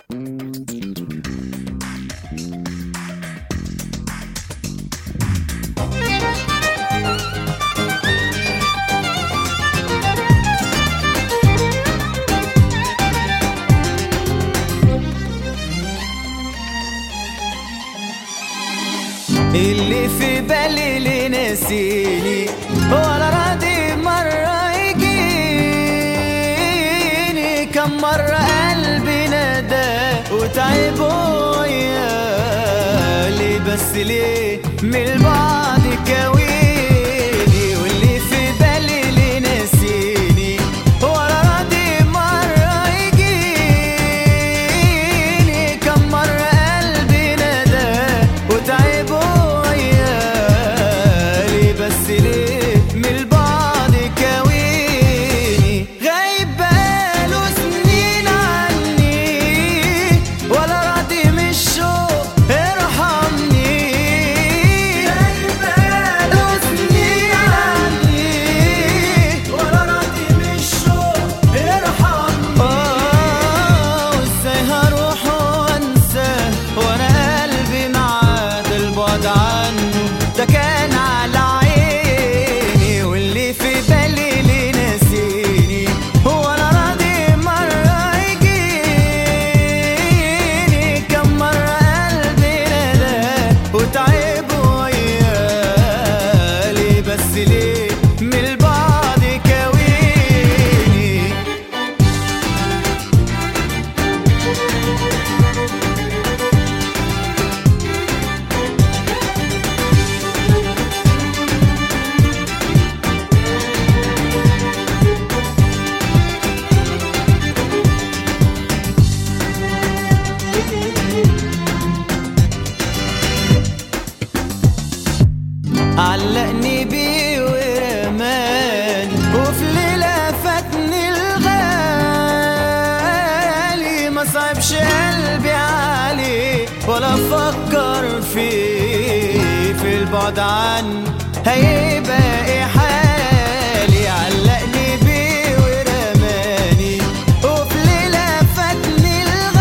اللي في بالي اللي نسيني ولا راضي مرة يجيني كم مرة قلبي ندى وتعب ويالي بس ليه من البعد كويني واللي في بالي اللي نسيني ولا راضي مرة يجيني كم مرة قلبي ندى وتعب ويالي بس ليه من البعد كويني غايب بقاله سنين عني ولا راضي من الشوق ارحمني غايب بقاله سنين عني ولا راضي من الشوق ارحمني اه وازاي هروح وانساه وانا قلبي معاه ده البعد عنه ده كان على عيني واللي في بالي اللي نسيني هو انا راضي مرة يجيني كم مرة قلبي ندى وتعب ويالي بس ليه من البعد كويني علقني بيه ورماني وفي ليلة فاتني الغالي ما صعبش قلبي عليه ولا فكر فيه في البعد عني هيبقى ايه حالي علقني بيه ورماني وفي ليلة فاتني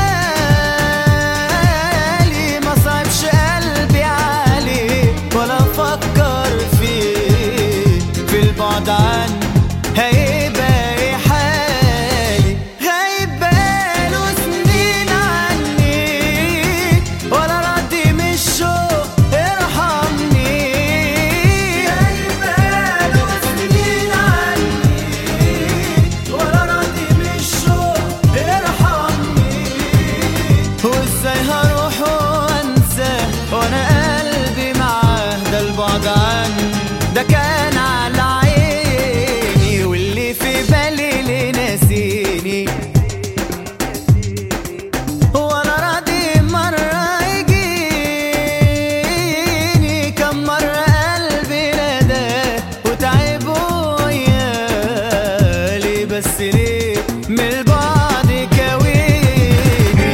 الغالي ما صعبش قلبي عليه ولا فكر فيه في البعد عني هيبقى ايه حالي غايب بقاله سنين عني ولا راضي من الشوق ارحمني غايب بقاله سنين عني ولا راضي من الشوق ارحمني وازاي هروح وانساه وانا قلبي معاه ده البعد عني ده كان على عيني واللي في بالي اللي ناسيني وانا راضي مرة يجيني كم مرة قلبي ندى وتعب ويالي بس ليه من البعد كويني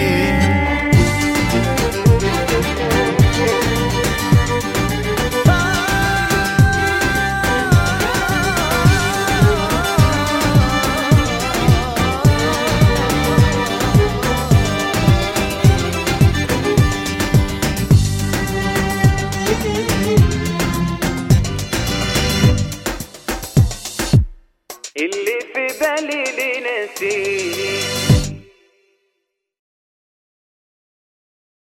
اللي في بالي اللي نسيت